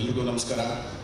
ಎಲ್ರಿಗೂ ನಮಸ್ಕಾರ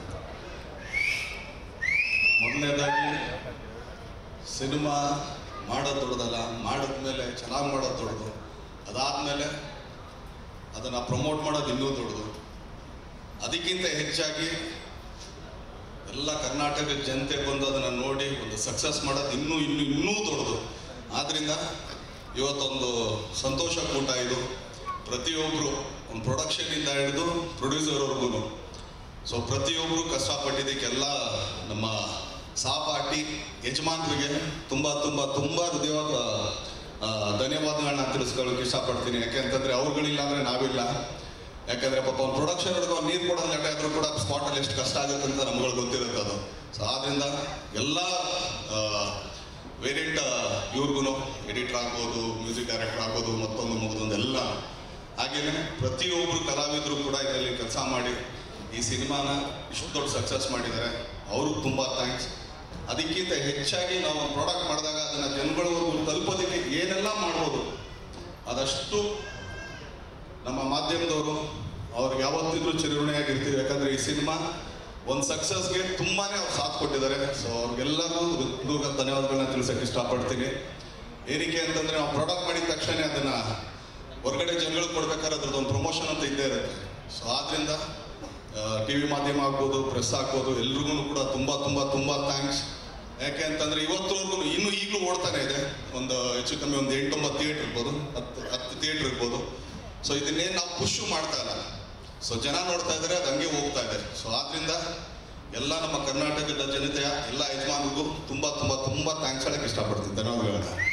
ಮೊದಲನೇದಾಗಿ ಸಿನಿಮಾ ಮಾಡೋದು ದೊಡ್ಡದಲ್ಲ ಮಾಡಿದ್ಮೇಲೆ ಚೆನ್ನಾಗಿ ಮಾಡೋದು ದೊಡ್ಡದು ಅದಾದಮೇಲೆ ಅದನ್ನು ಪ್ರಮೋಟ್ ಮಾಡೋದು ಇನ್ನೂ ದೊಡ್ಡದು ಅದಕ್ಕಿಂತ ಹೆಚ್ಚಾಗಿ ಎಲ್ಲ ಕರ್ನಾಟಕದ ಜನತೆ ಬಂದು ಅದನ್ನು ನೋಡಿ ಒಂದು ಸಕ್ಸಸ್ ಮಾಡೋದು ಇನ್ನೂ ಇನ್ನೂ ಇನ್ನೂ ದೊಡ್ಡದು ಆದ್ದರಿಂದ ಇವತ್ತೊಂದು ಸಂತೋಷ ಕೂಟ ಇದು ಪ್ರತಿಯೊಬ್ಬರು ಒಂದು ಪ್ರೊಡಕ್ಷನಿಂದ ಹಿಡಿದು ಪ್ರೊಡ್ಯೂಸರ್ವರೆಗೂ ಸೊ ಪ್ರತಿಯೊಬ್ಬರು ಕಷ್ಟಪಟ್ಟಿದ್ದಕ್ಕೆಲ್ಲ ನಮ್ಮ ಸಹಪಾಠಿ ಯಜಮಾನರಿಗೆ ತುಂಬ ತುಂಬ ತುಂಬ ಹೃದಯವಾದ ಆ, ಧನ್ಯವಾದಗಳನ್ನ ತಿಳಿಸ್ಕೊಳ್ಳೋಕೆ ಇಷ್ಟಪಡ್ತೀನಿ ಯಾಕೆಂತಂದ್ರೆ ಅವ್ರುಗಳಿಲ್ಲ ಅಂದರೆ ನಾವಿಲ್ಲ ಯಾಕಂದ್ರೆ ಪಾಪ ಒಂದು ಪ್ರೊಡಕ್ಷನ್ ಹಿಡಿದು ಅವ್ನು ನೀರು ಕೊಡೋದು ಲೇಟ್ ಆದರೂ ಕೂಡ ಸ್ಪಾಟಲ್ಲಿ ಎಷ್ಟು ಕಷ್ಟ ಆಗುತ್ತೆ ಅಂತ ನಮ್ಗಳು ಗೊತ್ತಿರುತ್ತೆ ಅದು ಸೊ ಆದ್ರಿಂದ ಎಲ್ಲ ವೇರಿಯಂಟ್ ಇವ್ರಿಗೂ ಎಡಿಟರ್ ಆಗ್ಬೋದು ಮ್ಯೂಸಿಕ್ ಡೈರೆಕ್ಟರ್ ಆಗ್ಬೋದು ಮತ್ತೊಂದು ಮುಗಿದೊಂದು ಎಲ್ಲ ಹಾಗೇನೆ ಪ್ರತಿಯೊಬ್ಬರು ಕಲಾವಿದರು ಕೂಡ ಇದರಲ್ಲಿ ಕೆಲಸ ಮಾಡಿ ಈ ಸಿನಿಮಾನ ಇಷ್ಟು ದೊಡ್ಡ ಸಕ್ಸಸ್ ಮಾಡಿದ್ದಾರೆ ಅವ್ರಿಗೆ ತುಂಬ ಥ್ಯಾಂಕ್ಸ್ ಅದಕ್ಕಿಂತ ಹೆಚ್ಚಾಗಿ ನಾವು ಒಂದು ಪ್ರಾಡಕ್ಟ್ ಮಾಡಿದಾಗ ಅದನ್ನು ಜನಗಳವರೆಗೂ ತಲುಪೋದಕ್ಕೆ ಏನೆಲ್ಲ ಮಾಡ್ಬೋದು ಅದಷ್ಟು ನಮ್ಮ ಮಾಧ್ಯಮದವರು ಅವ್ರಿಗೆ ಯಾವತ್ತಿದ್ರೂ ಚಿರಋಣಿಯಾಗಿರ್ತೀವಿ ಯಾಕಂದ್ರೆ ಈ ಸಿನಿಮಾ ಒಂದು ಸಕ್ಸಸ್ಗೆ ತುಂಬಾನೇ ಅವ್ರು ಸಾಥ್ ಕೊಟ್ಟಿದ್ದಾರೆ ಸೊ ಅವ್ರಿಗೆಲ್ಲರಿಗೂ ಹೃದಯ ಧನ್ಯವಾದಗಳನ್ನ ತಿಳಿಸಕ್ಕೆ ಇಷ್ಟಪಡ್ತೀನಿ ಏನಕ್ಕೆ ಅಂತಂದ್ರೆ ನಾವು ಪ್ರಾಡಕ್ಟ್ ಮಾಡಿದ ತಕ್ಷಣ ಅದನ್ನ ಹೊರಗಡೆ ಜನಗಳಿಗೆ ಕೊಡ್ಬೇಕಾದ್ರೆ ಅದ್ರದ್ದು ಒಂದು ಪ್ರಮೋಷನ್ ಅಂತ ಇದ್ದೇ ಇರುತ್ತೆ ಸೊ ಆದ್ರಿಂದ ಟಿ ವಿ ಮಾಧ್ಯಮ ಆಗ್ಬೋದು ಪ್ರೆಸ್ ಆಗ್ಬೋದು ಎಲ್ರಿಗೂ ಕೂಡ ತುಂಬ ತುಂಬ ತುಂಬ ಥ್ಯಾಂಕ್ಸ್ ಯಾಕೆ ಅಂತಂದ್ರೆ ಇವತ್ತುವರೆಗೂ ಇನ್ನೂ ಈಗಲೂ ಓಡ್ತಾನೆ ಇದೆ ಒಂದು ಹೆಚ್ಚು ಕಮ್ಮಿ ಒಂದು ಎಂಟೊಂಬತ್ತು ಥಿಯೇಟ್ರ್ ಇರ್ಬೋದು ಹತ್ತು ಹತ್ತು ಥಿಯೇಟ್ರ್ ಇರ್ಬೋದು ಸೊ ಇದನ್ನೇನು ನಾವು ಪುಷ್ ಮಾಡ್ತಾ ಇಲ್ಲ ಸೊ ಜನ ನೋಡ್ತಾ ಇದ್ದಾರೆ ಅದು ಹಂಗೆ ಹೋಗ್ತಾ ಇದೆ ಸೊ ಆದ್ರಿಂದ ಎಲ್ಲ ನಮ್ಮ ಕರ್ನಾಟಕದ ಜನತೆಯ ಎಲ್ಲ ಯಜಮಾನಿಗೂ ತುಂಬ ತುಂಬ ತುಂಬ ಥ್ಯಾಂಕ್ಸ್ ಹೇಳಕ್ಕೆ ಇಷ್ಟಪಡ್ತೀನಿ ಧನ್ಯವಾದಗಳನ್ನ